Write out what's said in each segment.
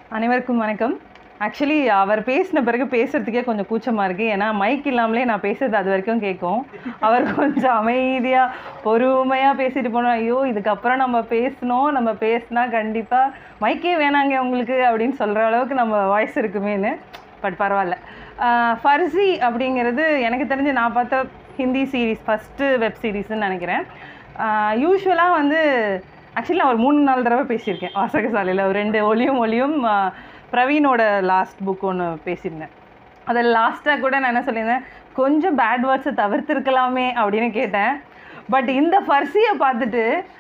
அனைவருக்கும் வணக்கம் ஆக்சுவலி அவர் பேசின பிறகு பேசுறதுக்கே கொஞ்சம் கூச்சமாக இருக்குது ஏன்னா மைக் இல்லாமலே நான் பேசுறது அது வரைக்கும் கேட்கும் அவர் கொஞ்சம் அமைதியாக பொறுமையாக பேசிட்டு போனோம் ஐயோ இதுக்கப்புறம் நம்ம பேசணும் நம்ம பேசினா கண்டிப்பாக மைக்கே வேணாங்க உங்களுக்கு அப்படின்னு சொல்கிற அளவுக்கு நம்ம வாய்ஸ் இருக்குமேன்னு பட் பரவாயில்ல ஆஹ் ஃபர்சி அப்படிங்கிறது எனக்கு தெரிஞ்சு நான் பார்த்த ஹிந்தி சீரிஸ் ஃபஸ்ட்டு வெப் சீரிஸ்ன்னு நினைக்கிறேன் யூஸ்வலாக வந்து ஆக்சுவலி நான் ஒரு மூணு நாலு தடவை பேசியிருக்கேன் வாசகசாலையில் ஒரு ரெண்டு ஒளியும் ஒளியும் ஆஹ் பிரவீனோட லாஸ்ட் புக் ஒன்று பேசியிருந்தேன் அதில் லாஸ்ட்டாக கூட நான் என்ன சொல்லியிருந்தேன் கொஞ்சம் பேட் வேர்ட்ஸை தவிர்த்திருக்கலாமே அப்படின்னு கேட்டேன் பட் இந்த ஃபர்சியை பார்த்துட்டு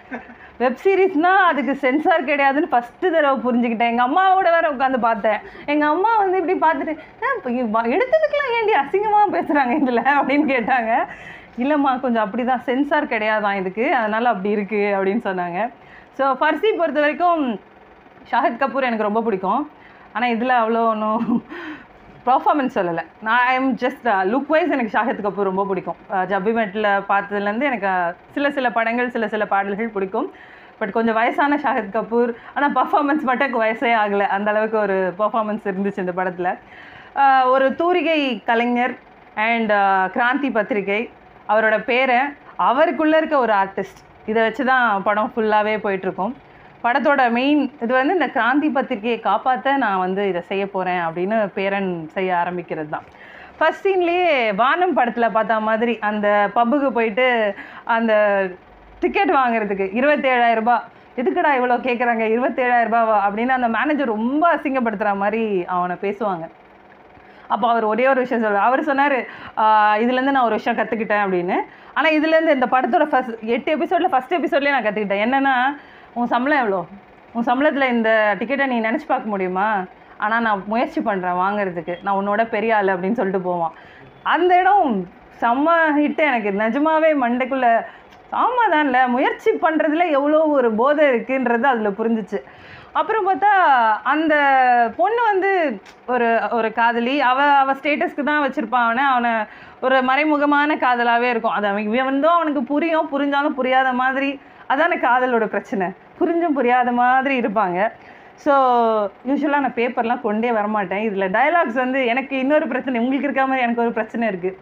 வெப் சீரிஸ்னால் அதுக்கு சென்சார் கிடையாதுன்னு ஃபஸ்ட்டு தடவை புரிஞ்சுக்கிட்டேன் எங்கள் அம்மாவோட வேற உட்காந்து பார்த்தேன் எங்கள் அம்மா வந்து இப்படி பார்த்துட்டு "ஆ, இப்ப இ- வ- எடுத்ததுக்கெல்லாம் ஏண்டி அசிங்கமாக பேசுகிறாங்க இதில் அப்படின்னு கேட்டாங்க இல்லைம்மா கொஞ்சம் அப்படி தான் சென்சார் கிடையாதான் இதுக்கு அதனால் அப்படி இருக்குது அப்படின்னு சொன்னாங்க ஸோ ஃபர்சி பொறுத்த வரைக்கும் ஷாஹித் கபூர் எனக்கு ரொம்ப பிடிக்கும் ஆனால் இதில் அவ்வளோ ஒன்றும் பர்ஃபார்மன்ஸ் சொல்லலை நான் I am just look wise எனக்கு ஷாஹித் கபூர் ரொம்ப பிடிக்கும் ஜப்பிமெட்டில் பார்த்ததுலேருந்து எனக்கு அஹ், சில சில படங்கள் சில சில பாடல்கள் பிடிக்கும் பட் கொஞ்சம் வயசான ஷாஹித் கபூர் ஆனால் பர்ஃபார்மன்ஸ் மட்டும் எனக்கு வயசே ஆகலை அந்த அளவுக்கு ஒரு பர்ஃபார்மன்ஸ் இருந்துச்சு இந்த படத்தில் ஒரு தூரிகை கலைஞர் அண்ட் கிராந்தி பத்திரிகை அவரோட பேரை அவருக்குள்ளே இருக்க ஒரு ஆர்டிஸ்ட் இதை வச்சு தான் படம் ஃபுல்லாகவே போயிட்டுருக்கோம் படத்தோட மெயின் இது வந்து இந்த கிராந்தி பத்திரிகையை காப்பாற்ற நான் வந்து இதை செய்ய போகிறேன் அப்படின்னு பேரன் செய்ய ஆரம்பிக்கிறது தான் ஃபர்ஸ்ட் சீன்லேயே வானம் படத்தில் பார்த்த மாதிரி அந்த பப்புக்கு போயிட்டு அந்த டிக்கெட் வாங்குறதுக்கு இருபத்தேழாயிரம் ரூபாய் எதுக்குடா இவ்வளோ கேட்குறாங்க இருபத்தேழாயிரம் ரூபாவா அப்படின்னு அந்த மேனேஜர் ரொம்ப அசிங்கப்படுத்துகிற மாதிரி அவனை பேசுவாங்க அப்போ அவர் ஒரே ஒரு விஷயம் சொல்லுவார் அவர் சொன்னார் இதுலேருந்து நான் ஒரு விஷயம் கற்றுக்கிட்டேன் அப்படின்னு ஆனால் இதுலேருந்து இந்த படத்தோட ஃபஸ்ட் எட்டு எபிசோடில் ஃபஸ்ட் எபிசோட்லேயே நான் கற்றுக்கிட்டேன் என்னென்னா உன் சம்பளம் எவ்வளோ உன் சம்பளத்தில் இந்த டிக்கெட்டை நீ நினச்சி பார்க்க முடியுமா ஆனால் நான் முயற்சி பண்ணுறேன் வாங்குறதுக்கு நான் உன்னோட பெரிய ஆள் அப்படின்னு சொல்லிட்டு போவான் அந்த இடம் செம்ம ஹிட்டு எனக்கு நிஜமாவே மண்டைக்குள்ளே ஆமாம் தான்ல முயற்சி பண்ணுறதுல எவ்வளோ ஒரு போதை இருக்குன்றது அதில் புரிஞ்சிச்சு அப்புறம் பார்த்தா அந்த பொண்ணு வந்து ஒரு ஒரு காதலி அவ அவ ஸ்டேட்டஸ்க்கு தான் வச்சிருப்பான் அவனை அவனை ஒரு மறைமுகமான காதலாகவே இருக்கும் அது அவன் இவன் வந்தும் அவனுக்கு புரியும் புரிஞ்சாலும் புரியாத மாதிரி அதான காதலோட பிரச்சனை புரிஞ்சும் புரியாத மாதிரி இருப்பாங்க ஸோ யூஸ்வலாக நான் பேப்பர்லாம் கொண்டே வரமாட்டேன் இதில் டயலாக்ஸ் வந்து எனக்கு இன்னொரு பிரச்சனை உங்களுக்கு இருக்க மாதிரி எனக்கு ஒரு பிரச்சனை இருக்குது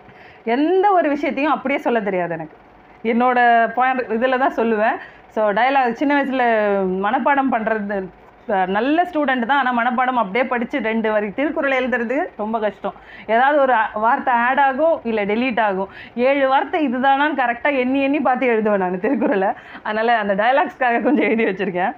எந்த ஒரு விஷயத்தையும் அப்படியே சொல்ல தெரியாது எனக்கு என்னோட பாயிண்ட் இதில் தான் சொல்லுவேன் ஸோ டயலாக் சின்ன வயசில் மனப்பாடம் பண்ணுறது நல்ல ஸ்டூடெண்ட் தான் ஆனால் மனப்பாடம் அப்படியே படித்து ரெண்டு வரி திருக்குறளை எழுதுறது ரொம்ப கஷ்டம் ஏதாவது ஒரு அ- வார்த்தை ஆட் ஆகும் இல்லை டெலீட் ஆகும் ஏழு வார்த்தை இதுதானான்னு கரெக்டாக எண்ணி எண்ணி பார்த்து எழுதுவேன் நான் திருக்குறளை அதனால் அந்த டயலாக்ஸ்க்காக கொஞ்சம் எழுதி வச்சுருக்கேன்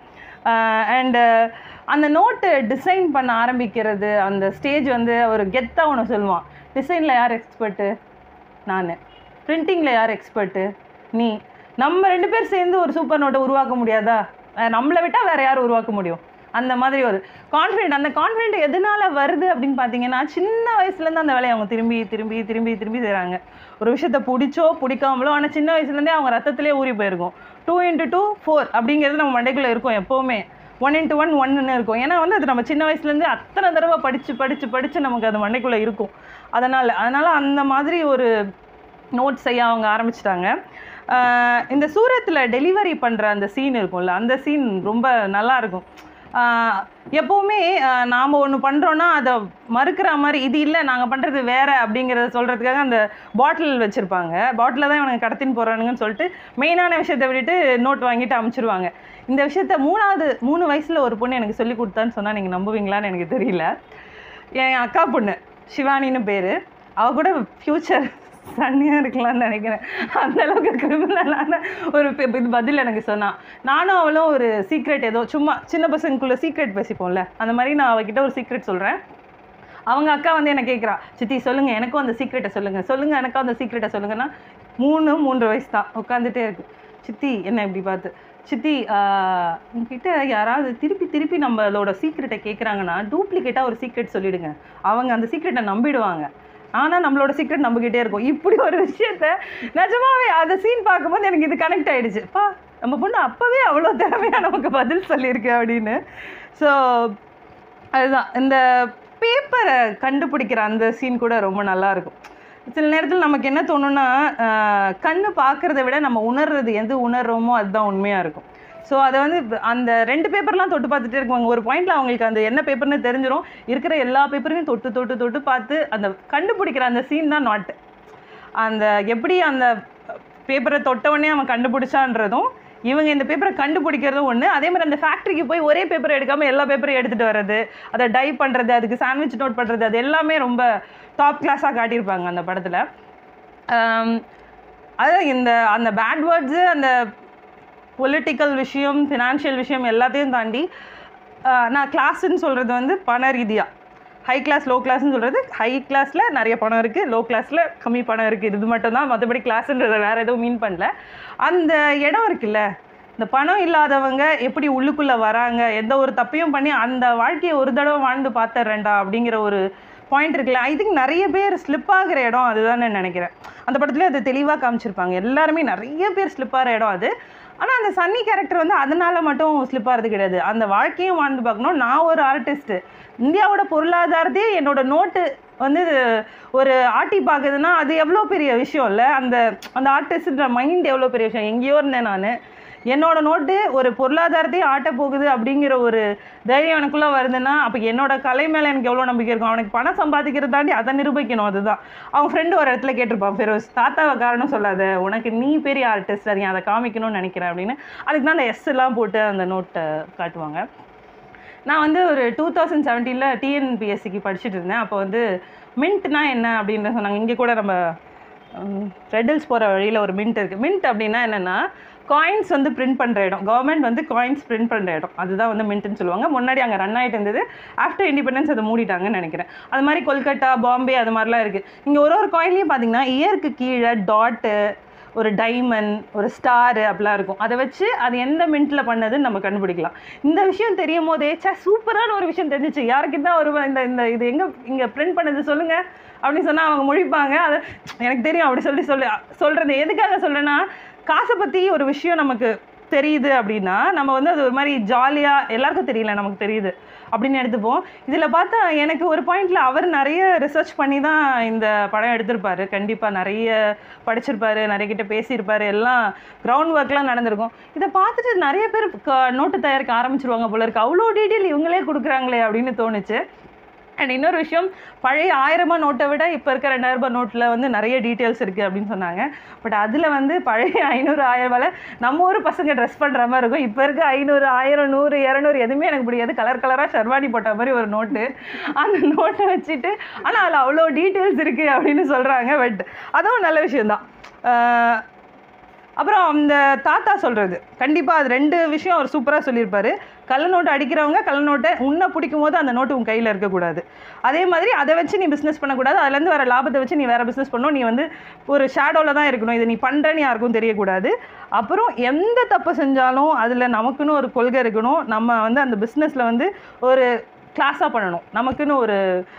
அண்டு அந்த நோட்டு டிசைன் பண்ண ஆரம்பிக்கிறது அந்த ஸ்டேஜ் வந்து ஒரு கெத்தாக ஒன்று சொல்லுவான் டிசைனில் யார் எக்ஸ்பர்ட்டு நான் பிரிண்டிங்கில் யார் எக்ஸ்பர்ட்டு நீ நம்ம ரெண்டு பேர் சேர்ந்து ஒரு சூப்பர் நோட்டை உருவாக்க முடியாதா அஹ் நம்மளை விட்டால் வேறு யார் உருவாக்க முடியும் அந்த மாதிரி ஒரு கான்ஃபிடென்ட் அந்த கான்ஃபிடென்ட் எதனால வருது அப்படின்னு பார்த்தீங்கன்னா சின்ன வயசுலேருந்து அந்த வேலையை அவங்க திரும்பி திரும்பி திரும்பி திரும்பி செய்கிறாங்க ஒரு விஷயத்தை பிடிச்சோ பிடிக்காமலோ ஆனால் சின்ன வயசுலேருந்தே அவங்க ரத்தத்திலே ஊறி போயிருக்கும் டூ இன்ட்டு டூ ஃபோர் அப்படிங்கிறது நம்ம மண்டைக்குள்ளே இருக்கும் எப்போவுமே ஒன் இன்ட்டு ஒன் ஒன்னு இருக்கும் ஏன்னா வந்து அது நம்ம சின்ன வயசுலேருந்து அத்தனை தடவை படித்து படித்து படித்து நமக்கு அது மண்டைக்குள்ளே இருக்கும் அதனால் அதனால் அந்த மாதிரி ஒரு நோட் செய்ய அவங்க ஆரம்பிச்சிட்டாங்க ஆஹ் இந்த சூரத்தில் டெலிவரி பண்ணுற அந்த சீன் இருக்கும்ல அந்த சீன் ரொம்ப நல்லா இருக்கும் ஆஹ் எப்போவுமே நாம் ஒன்று பண்ணுறோன்னா அதை மறுக்கிற மாதிரி இது இல்லை நாங்கள் பண்ணுறது வேற அப்படிங்கிறத சொல்கிறதுக்காக அந்த பாட்டில் வச்சுருப்பாங்க பாட்டிலில் தான் இவனுங்க கடத்தின்னு போகிறானுங்கன்னு சொல்லிட்டு மெயினான விஷயத்தை விட்டுட்டு நோட் வாங்கிட்டு அமுச்சிருவாங்க இந்த விஷயத்த மூணாவது மூணு வயசில் ஒரு பொண்ணு எனக்கு சொல்லி கொடுத்தான்னு சொன்னால் நீங்கள் நம்புவீங்களான்னு எனக்கு தெரியல என் அக்கா பொண்ணு சிவானின்னு பேர் அவள் கூட ஃப்யூச்சர் சன்னியாக இருக்கலாம்னு நினைக்கிறேன் அந்த அளவுக்கு கிரிமினலான ஒரு பெ- இது பதில் எனக்கு சொன்னான் நானும் அவளும் ஒரு சீக்ரெட் ஏதோ சும்மா சின்ன பசங்களுக்குள்ள சீக்ரெட் பேசிப்போம்ல அந்த மாதிரி நான் அவகிட்ட ஒரு சீக்ரெட் சொல்கிறேன் அவங்க அக்கா வந்து என்ன கேட்குறா சித்தி சொல்லுங்கள் எனக்கும் அந்த சீக்ரெட்டை சொல்லுங்கள் சொல்லுங்கள் எனக்கும் அந்த சீக்ரெட்டை சொல்லுங்கன்னா மூணு மூன்று வயசு தான் உட்காந்துட்டே இருக்கு சித்தி என்ன இப்படி பார்த்து சித்தி ஆஹ், உங்ககிட்ட யாராவது திருப்பி திருப்பி நம்மளோட சீக்ரெட்டை கேட்குறாங்கன்னா டூப்ளிகேட்டாக ஒரு சீக்ரெட் சொல்லிடுங்க அவங்க அந்த சீக்ரெட்டை நம்பிடுவாங்க ஆனால் நம்மளோட சீக்ரெட் நம்பிக்கிட்டே இருக்கும் இப்படி ஒரு விஷயத்த நிஜமாவே அந்த சீன் பார்க்கும்போது எனக்கு இது கனெக்ட் ஆயிடுச்சு பா நம்ம பொண்ணு அப்போவே அவ்வளோ திறமையாக நமக்கு பதில் சொல்லியிருக்கு அப்படின்னு ஸோ அதுதான் இந்த பேப்பரை கண்டுபிடிக்கிற அந்த சீன் கூட ரொம்ப நல்லா இருக்கும் சில நேரத்தில் நமக்கு என்ன தோணும்னா ஆஹ், கண்ணு பார்க்கறத விட நம்ம உணர்றது எது உணர்றோமோ அதுதான் உண்மையாக இருக்கும் ஸோ அதை வந்து இப்ப அந்த ரெண்டு பேப்பர்லாம் தொட்டு பார்த்துட்டே இருக்குவாங்க ஒரு பாயிண்ட்ல அவங்களுக்கு அந்த என்ன பேப்பர்னு தெரிஞ்சிடும் இருக்கிற எல்லா பேப்பரையும் தொட்டு தொட்டு தொட்டு பார்த்து அந்த கண்டுபிடிக்கிற அந்த சீன் தான் நாட் அந்த எப்படி அந்த பேப்பரை தொட்ட உடனே அவன் கண்டுபிடிச்சான்றதும் இவங்க இந்த பேப்பரை கண்டுபிடிக்கிறதும் ஒன்று அதே மாதிரி அந்த ஃபேக்ட்ரிக்கு போய் ஒரே பேப்பரை எடுக்காமல் எல்லா பேப்பரையும் எடுத்துகிட்டு வர்றது அதை டை பண்ணுறது அதுக்கு சாண்ட்விச் நோட் பண்ணுறது அது எல்லாமே ரொம்ப டாப் கிளாஸாக காட்டியிருப்பாங்க அந்த படத்தில் அதான் இந்த அந்த பேட் வேர்ட்ஸு அந்த பொலிட்டிக்கல் விஷயம் ஃபினான்ஷியல் விஷயம் எல்லாத்தையும் தாண்டி ஆஹ் நான் கிளாஸ்ன்னு சொல்கிறது வந்து பண ரீதியாக ஹை கிளாஸ் லோ கிளாஸ்னு சொல்கிறது ஹை கிளாஸில் நிறைய பணம் இருக்குது லோ கிளாஸில் கம்மி பணம் இருக்குது இது மட்டும் தான் மற்றபடி கிளாஸ்ன்றதை வேறு எதுவும் மீன் பண்ணல அந்த இடம் இருக்குல்ல இந்த பணம் இல்லாதவங்க எப்படி உள்ளுக்குள்ளே வராங்க எந்த ஒரு தப்பையும் பண்ணி அந்த வாழ்க்கையை ஒரு தடவை வாழ்ந்து பார்த்துட்றேன்டா அப்படிங்கிற ஒரு பாயிண்ட் இருக்குல்ல ஐ திங்க் நிறைய பேர் ஸ்லிப் ஆகிற இடம் அதுதான் நான் நினைக்கிறேன் அந்த படத்துலேயே அது தெளிவாக காமிச்சிருப்பாங்க எல்லாருமே நிறைய பேர் ஸ்லிப் ஆகிற இடம் அது ஆனால் அந்த சன்னி கேரக்டர் வந்து அதனால மட்டும் ஸ்லிப் ஆகிறது கிடையாது அந்த வாழ்க்கையும் வாழ்ந்து பார்க்கணும் நான் ஒரு ஆர்டிஸ்ட்டு இந்தியாவோட பொருளாதாரத்தையே என்னோட நோட்டு வந்து ஒரு ஆட்டி பார்க்குதுன்னா அது எவ்வளோ பெரிய விஷயம் இல்லை அந்த அந்த ஆர்டிஸ்ட்ன்ற மைண்ட் எவ்வளோ பெரிய விஷயம் எங்கேயோ இருந்தேன் நான் என்னோட நோட்டு ஒரு பொருளாதாரத்தையே ஆட்ட போகுது அப்படிங்கிற ஒரு தைரியம் எனக்குள்ளே வருதுன்னா அப்போ என்னோட கலை மேலே எனக்கு எவ்வளோ நம்பிக்கை இருக்கும் அவனுக்கு பணம் சம்பாதிக்கிறத தாண்டி அதை நிரூபிக்கணும் அதுதான் அவன் ஃப்ரெண்டு ஒரு இடத்துல கேட்டிருப்பான் ஃபெரோஸ் தாத்தாவை காரணம் சொல்லாத உனக்கு நீ பெரிய ஆர்டிஸ்ட் நீ அதை காமிக்கணும்னு நினைக்கிறேன் அப்படின்னு அதுக்கு தான் அந்த எஸ் எல்லாம் போட்டு அந்த நோட்டை காட்டுவாங்க நான் வந்து ஒரு டூ தௌசண்ட் செவன்டீனில் டிஎன்பிஎஸ்சிக்கு படிச்சுட்டு இருந்தேன் அப்போ வந்து மின்ட்னா என்ன அப்படின்னு சொன்னாங்க இங்கே கூட நம்ம ரெட்டில்ஸ் போகிற வழியில் ஒரு மின்ட் இருக்குது மின்ட் அப்படின்னா என்னென்னா காயின்ஸ் வந்து பிரிண்ட் பண்ணுற இடம் கவர்மெண்ட் வந்து காயின்ஸ் பிரிண்ட் பண்ணுற இடம் அதுதான் வந்து மின்ட்னு சொல்லுவாங்க முன்னாடி அங்கே ரன் ஆகிட்டு இருந்தது ஆஃப்டர் இண்டிபெண்டன்ஸ் அதை மூடிட்டாங்கன்னு நினைக்கிறேன் அது மாதிரி கொல்கட்டா பாம்பே அது மாதிரிலாம் இருக்குது இங்கே ஒரு ஒரு காயின்லேயும் பார்த்தீங்கன்னா இயருக்கு கீழே டாட்டு ஒரு டைமண்ட் ஒரு ஸ்டாரு அப்படிலாம் இருக்கும் அதை வச்சு அது எந்த மின்ட்டில் பண்ணதுன்னு நம்ம கண்டுபிடிக்கலாம் இந்த விஷயம் தெரியும் போதே சே சூப்பரான ஒரு விஷயம் தெரிஞ்சிச்சு யாருக்கு தான் ஒரு இந்த இந்த இது எங்கே இங்கே பிரிண்ட் பண்ணது சொல்லுங்கள் அப்படின்னு சொன்னால் அவங்க முழிப்பாங்க அது எனக்கு தெரியும் அப்படி சொல்லி சொல்லி சொல்கிறது எதுக்காக சொல்கிறேன்னா காசை பற்றி ஒரு விஷயம் நமக்கு தெரியுது அப்படின்னா நம்ம வந்து அது ஒரு மாதிரி ஜாலியாக எல்லாருக்கும் தெரியல நமக்கு தெரியுது அப்படின்னு எடுத்துப்போம் இதில் பார்த்தா எனக்கு ஒரு பாயிண்டில் அவர் நிறைய ரிசர்ச் பண்ணி தான் இந்த படம் எடுத்திருப்பாரு கண்டிப்பாக நிறைய படிச்சிருப்பாரு நிறைய கிட்ட பேசியிருப்பாரு எல்லாம் கிரவுண்ட் ஒர்க்லாம் நடந்திருக்கும் இதை பார்த்துட்டு நிறைய பேர் நோட்டு தயாரிக்க ஆரம்பிச்சிருவாங்க போல இருக்கு அவ்வளோ டீட்டெயில் இவங்களே கொடுக்குறாங்களே அப்படின்னு தோணுச்சு அண்ட் இன்னொரு விஷயம் பழைய ஆயிரரூபா நோட்டை விட இப்போ இருக்க ரெண்டாயிரம் ரூபாய் நோட்டில் வந்து நிறைய டீட்டெயில்ஸ் இருக்குது அப்படின்னு சொன்னாங்க பட் அதில் வந்து பழைய ஐநூறு ஆயிரம் ரூபாயில் நம்ம ஊர் பசங்க ட்ரெஸ் பண்ணுற மாதிரி இருக்கும் இப்போ இருக்க ஐநூறு ஆயிரம் நூறு இரநூறு எதுவுமே எனக்கு பிடிக்காது கலர் கலராக ஷர்வானி போட்ட மாதிரி ஒரு நோட்டு அந்த நோட்டை வச்சுட்டு ஆனால் அதில் அவ்வளோ டீட்டெயில்ஸ் இருக்குது அப்படின்னு சொல்கிறாங்க பட் அதுவும் நல்ல விஷயந்தான் ஆஹ் அப்புறம் அந்த தாத்தா சொல்கிறது கண்டிப்பாக அது ரெண்டு விஷயம் அவர் சூப்பராக சொல்லியிருப்பாரு கள்ள நோட்டு அடிக்கிறவங்க கள்ள நோட்டை உன்னை பிடிக்கும் போது அந்த நோட்டு உன் கையில் இருக்கக்கூடாது அதே மாதிரி அதை வச்சு நீ பிஸ்னஸ் பண்ணக்கூடாது அதுலேருந்து வர லாபத்தை வச்சு நீ வேறு பிஸ்னஸ் பண்ணணும் நீ வந்து ஒரு ஷேடோவில் தான் இருக்கணும் இதை நீ பண்ணுறேன்னு யாருக்கும் தெரியக்கூடாது அப்புறம் எந்த தப்பு செஞ்சாலும் அதில் நமக்குன்னு ஒரு கொள்கை இருக்கணும் நம்ம வந்து அந்த பிஸ்னஸில் வந்து ஒரு கிளாஸாக பண்ணணும் நமக்குன்னு ஒரு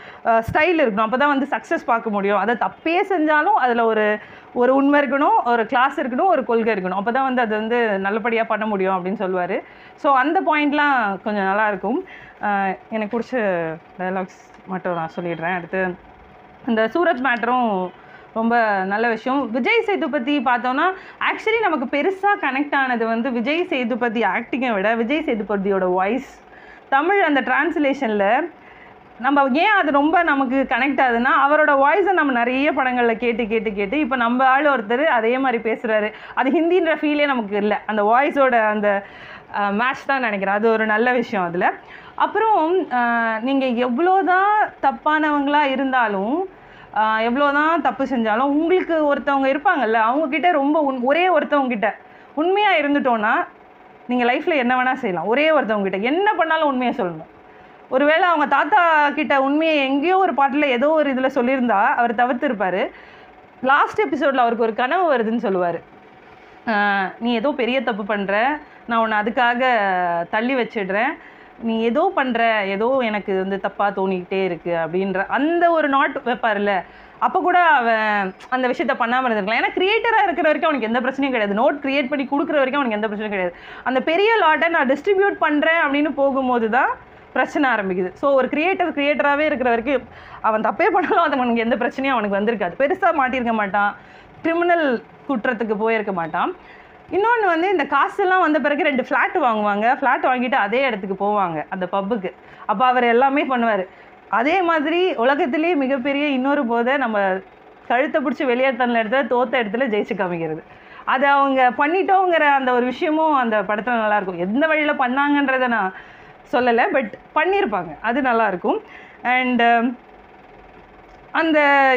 ஸ்டைல் இருக்கணும் அப்போ தான் வந்து சக்ஸஸ் பார்க்க முடியும் அதை தப்பே செஞ்சாலும் அதில் ஒரு ஒரு உண்மை இருக்கணும் ஒரு கிளாஸ் இருக்கணும் ஒரு கொள்கை இருக்கணும் அப்போ தான் வந்து அது வந்து நல்லபடியாக பண்ண முடியும் அப்படின்னு சொல்லுவார் ஸோ அந்த பாயிண்ட்லாம் கொஞ்சம் நல்லாயிருக்கும் அஹ் எனக்கு பிடிச்ச டைலாக்ஸ் மட்டும் நான் சொல்லிடுறேன் அடுத்து இந்த சூரஜ் மேட்டரும் ரொம்ப நல்ல விஷயம் விஜய் சேதுபதி பார்த்தோன்னா ஆக்சுவலி நமக்கு பெருசாக கனெக்ட் ஆனது வந்து விஜய் சேதுபதி ஆக்டிங்கை விட விஜய் சேதுபதியோட வாய்ஸ் தமிழ் அந்த டிரான்ஸ்லேஷனில் நம்ம ஏன் அது ரொம்ப நமக்கு கனெக்ட் ஆகுதுன்னா அவரோட வாய்ஸை நம்ம நிறைய படங்களில் கேட்டு கேட்டு கேட்டு இப்போ நம்ம ஆள் ஒருத்தர் அதே மாதிரி பேசுகிறாரு அது ஹிந்தின்ற ஃபீலே நமக்கு இல்லை அந்த வாய்ஸோட அந்த மேட்ச் தான் நினைக்கிறேன் அது ஒரு நல்ல விஷயம் அதில் அப்புறம் நீங்கள் எவ்வளோ தான் தப்பானவங்களாக இருந்தாலும் எவ்வளோ தான் தப்பு செஞ்சாலும் உங்களுக்கு ஒருத்தவங்க இருப்பாங்கல்ல அவங்கக்கிட்ட ரொம்ப உண் ஒரே ஒருத்தவங்க கிட்ட உண்மையாக இருந்துட்டோன்னா நீங்கள் லைஃப்பில் என்ன வேணால் செய்யலாம் ஒரே ஒருத்தவங்க கிட்ட என்ன பண்ணாலும் உண்மையை சொல்லணும் ஒருவேளை அவங்க தாத்தா கிட்ட உண்மையை எங்கேயோ ஒரு பாட்டில் ஏதோ ஒரு இதில் சொல்லியிருந்தா அவர் தவிர்த்திருப்பார் லாஸ்ட் எபிசோடில் அவருக்கு ஒரு கனவு வருதுன்னு சொல்லுவார் நீ ஏதோ பெரிய தப்பு பண்ணுற நான் உன்னை அதுக்காக தள்ளி வச்சிடுறேன் நீ ஏதோ பண்ணுற ஏதோ எனக்கு வந்து தப்பாக தோணிக்கிட்டே இருக்குது அப்படின்ற அந்த ஒரு நாட் வைப்பார்ல அப்போ கூட அவன் அந்த விஷயத்த பண்ணாமல் இருந்திருக்கலாம் ஏன்னா கிரியேட்டராக இருக்கிற வரைக்கும் அவனுக்கு எந்த பிரச்சனையும் கிடையாது நோட் கிரியேட் பண்ணி கொடுக்குற வரைக்கும் அவனுக்கு எந்த பிரச்சனையும் கிடையாது அந்த பெரிய லாட்டை நான் டிஸ்ட்ரிபியூட் பண்ணுறேன் அப்படின்னு போகும்போது தான் பிரச்சனை ஆரம்பிக்குது ஸோ ஒரு கிரியேட்டர் கிரியேட்டராகவே இருக்கிற வரைக்கும் அவன் தப்பே பண்ணாலும் அது அவனுக்கு எந்த பிரச்சனையும் அவனுக்கு வந்திருக்காது பெருசாக மாட்டியிருக்க மாட்டான் கிரிமினல் குற்றத்துக்கு போயிருக்க மாட்டான் இன்னொன்று வந்து இந்த காசுலாம் வந்த பிறகு ரெண்டு ஃப்ளாட் வாங்குவாங்க ஃப்ளாட் வாங்கிட்டு அதே இடத்துக்கு போவாங்க அந்த பப்புக்கு அப்போ அவர் எல்லாமே பண்ணுவார் அதே மாதிரி உலகத்திலேயே மிகப்பெரிய இன்னொரு போதை நம்ம கழுத்தை பிடிச்சி வெளியேற்றின இடத்துல தோத்த இடத்துல ஜெயிச்சு காமிக்கிறது அது அவங்க பண்ணிட்டோங்கிற அந்த ஒரு விஷயமும் அந்த படத்தில் நல்லாயிருக்கும் எந்த வழியில் பண்ணாங்கன்றதை நான் சொல்லலை பட் பண்ணியிருப்பாங்க அது நல்லாயிருக்கும் அண்ட் அந்த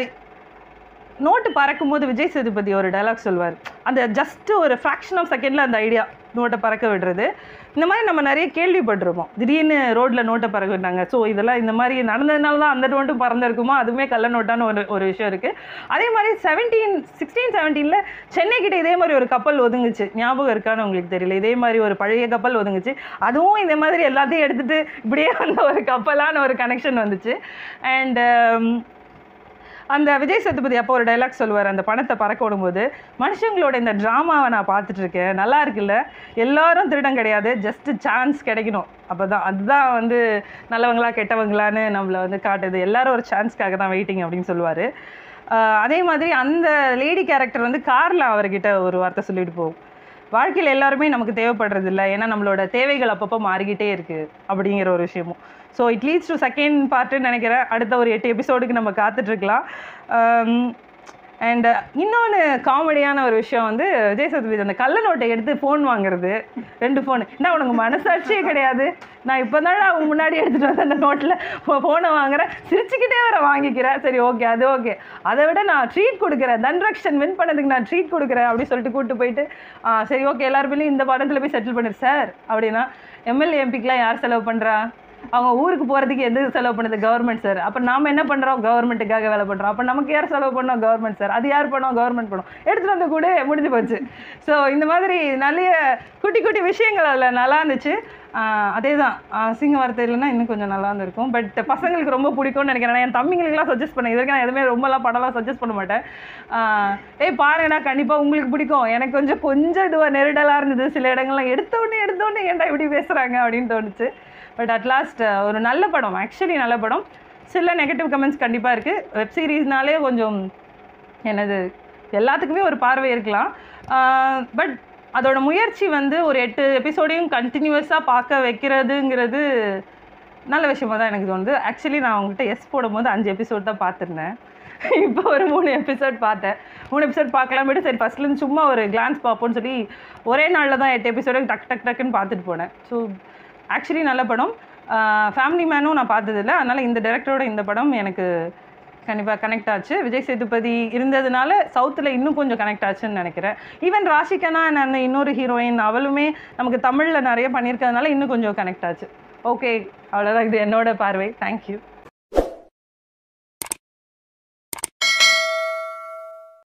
நோட்டு பறக்கும்போது விஜய் சேதுபதி ஒரு டைலாக் சொல்வார் அந்த ஜஸ்ட் ஒரு ஃப்ராக்ஷன் ஆஃப் செகண்டில் அந்த ஐடியா நோட்டை பறக்க விடுறது இந்த மாதிரி நம்ம நிறைய கேள்விப்பட்டிருப்போம் திடீர்னு ரோட்டில் நோட்டை பறக்க விட்டாங்க ஸோ இதெல்லாம் இந்த மாதிரி நடந்ததுனால தான் அந்த நோட்டும் பறந்துருக்குமோ அதுவுமே கள்ள நோட்டான ஒரு ஒரு விஷயம் இருக்குது அதே மாதிரி செவன்டீன் சிக்ஸ்டீன் செவன்டீனில் சென்னைக்கிட்ட இதே மாதிரி ஒரு கப்பல் ஒதுங்குச்சு ஞாபகம் இருக்கான்னு உங்களுக்கு தெரியல இதே மாதிரி ஒரு பழைய கப்பல் ஒதுங்குச்சு அதுவும் இந்த மாதிரி எல்லாத்தையும் எடுத்துகிட்டு இப்படியே வந்த ஒரு கப்பலான ஒரு கனெக்ஷன் வந்துச்சு அண்ட் அந்த விஜய் சேதுபதி அப்போ ஒரு டைலாக் சொல்லுவார் அந்த பணத்தை பறக்க விடும்போது மனுஷங்களோட இந்த ட்ராமாவை நான் பார்த்துட்டு இருக்கேன் நல்லா இருக்குல்ல எல்லாரும் திருடம் கிடையாது ஜஸ்ட் சான்ஸ் கிடைக்கணும் அப்போ தான் அதுதான் வந்து நல்லவங்களா கெட்டவங்களான்னு நம்மளை வந்து காட்டுது எல்லாரும் ஒரு சான்ஸ்க்காக தான் வெயிட்டிங் அப்படின்னு சொல்லுவார் அதே மாதிரி அந்த லேடி கேரக்டர் வந்து காரில் அவர்கிட்ட ஒரு வார்த்தை சொல்லிட்டு போகும் வாழ்க்கையில் எல்லாருமே நமக்கு தேவைப்படுறது இல்லை ஏன்னா நம்மளோட தேவைகள் அப்பப்போ மாறிக்கிட்டே இருக்குது அப்படிங்கிற ஒரு விஷயமும் so it leads to second பார்ட்டுன்னு நினைக்கிறேன் அடுத்த ஒரு எட்டு எபிசோடுக்கு நம்ம காத்துட்ருக்கலாம் அண்ட் இன்னொன்று காமெடியான ஒரு விஷயம் வந்து விஜய் சேதுபதி அந்த கள்ள நோட்டை எடுத்து ஃபோன் வாங்குறது ரெண்டு ஃபோனு என்ன உனக்கு மனசாட்சியே கிடையாது நான் இப்போ தான் அவங்க முன்னாடி எடுத்துகிட்டு வந்து அந்த நோட்டில் ஃபோனை வாங்குறேன் சிரிச்சுக்கிட்டே வர வாங்கிக்கிறேன் சரி ஓகே அது ஓகே அதை விட நான் ட்ரீட் கொடுக்குறேன் தன்ரக்ஷன் வின் பண்ணதுக்கு நான் ட்ரீட் கொடுக்குறேன் அப்படி சொல்லிட்டு கூப்பிட்டு போயிட்டு "ஆ, சரி ஓகே எல்லாருமே இந்த படத்தில் போய் செட்டில் பண்ணிரு சார் அப்படின்னா எம்எல்ஏ எம்பிக்கெலாம் யார் செலவு பண்ணுறா அவங்க ஊருக்கு போகிறதுக்கு எது செலவு பண்ணுது கவர்மெண்ட் சார் அப்போ நாம என்ன பண்ணுறோம் கவர்மெண்ட்டுக்காக வேலை பண்ணுறோம் அப்போ நமக்கு யார் செலவு பண்ணோம் கவர்மெண்ட் சார் அது யார் பண்ணோம் கவர்மெண்ட் பண்ணோம் எடுத்துகிட்டு வந்து கூட முடிஞ்சு போச்சு ஸோ இந்த மாதிரி நிறைய குட்டி குட்டி விஷயங்கள் அதில் நல்லா இருந்துச்சு ஆஹ் அதே தான் சிங்க வார்த்தை இல்லைன்னா இன்னும் கொஞ்சம் நல்லா இருந்திருக்கும் பட் பசங்களுக்கு ரொம்ப பிடிக்கும்னு நினைக்கிறேன் நான் என் தம்பிங்களுக்குலாம் சஜஸ்ட் பண்ணேன் இது வரைக்கும் நான் எதுவுமே ரொம்பலாம் படம்லாம் சஜஸ்ட் பண்ண மாட்டேன் ஆஹ் ஏய் பாருங்கடா கண்டிப்பாக உங்களுக்கு பிடிக்கும் எனக்கு கொஞ்சம் கொஞ்சம் இதுவாக நெருடலாக இருந்தது சில இடங்கள்லாம் எடுத்த உடனே எடுத்த உடனே ஏன்டா இப்படி பேசுகிறாங்க அப்படின்னு தோணுச்சு பட் அட்லாஸ்ட் ஒரு நல்ல படம் ஆக்சுவலி நல்ல படம் சில நெகட்டிவ் கமெண்ட்ஸ் கண்டிப்பாக இருக்குது வெப் சீரிஸ்னாலே கொஞ்சம் என்னது எல்லாத்துக்குமே ஒரு பார்வை இருக்கலாம் பட் அதோட முயற்சி வந்து ஒரு எட்டு எபிசோடையும் கண்டினியூஸாக பார்க்க வைக்கிறதுங்கிறது நல்ல விஷயமா தான் எனக்கு தோணுது ஆக்சுவலி நான் அவங்ககிட்ட எஸ் போடும்போது அஞ்சு எபிசோட் தான் பார்த்துருந்தேன் இப்போ ஒரு மூணு எபிசோட் பார்த்தேன் மூணு எபிசோட் பார்க்கலாமேட்டு சரி ஃபஸ்ட்லேருந்து சும்மா ஒரு கிளான்ஸ் பார்ப்போம்னு சொல்லி ஒரே நாளில் தான் எட்டு எபிசோடு டக் டக் டக்குன்னு பார்த்துட்டு போனேன் ஸோ ஆக்சுவலி நல்ல படம் ஃபேமிலி மேனும் நான் பார்த்ததில்ல அதனால் இந்த டேரக்டரோட இந்த படம் எனக்கு கண்டிப்பாக கனெக்ட் ஆச்சு விஜய் சேதுபதி இருந்ததுனால சவுத்தில் இன்னும் கொஞ்சம் கனெக்ட் ஆச்சுன்னு நினைக்கிறேன் ஈவன் ராஷிகனா அந்த இன்னொரு ஹீரோயின் அவளுமே நமக்கு தமிழில் நிறைய பண்ணியிருக்கிறதுனால இன்னும் கொஞ்சம் கனெக்ட் ஆச்சு ஓகே அவ்வளோதான் இது என்னோட பார்வை தேங்க்யூ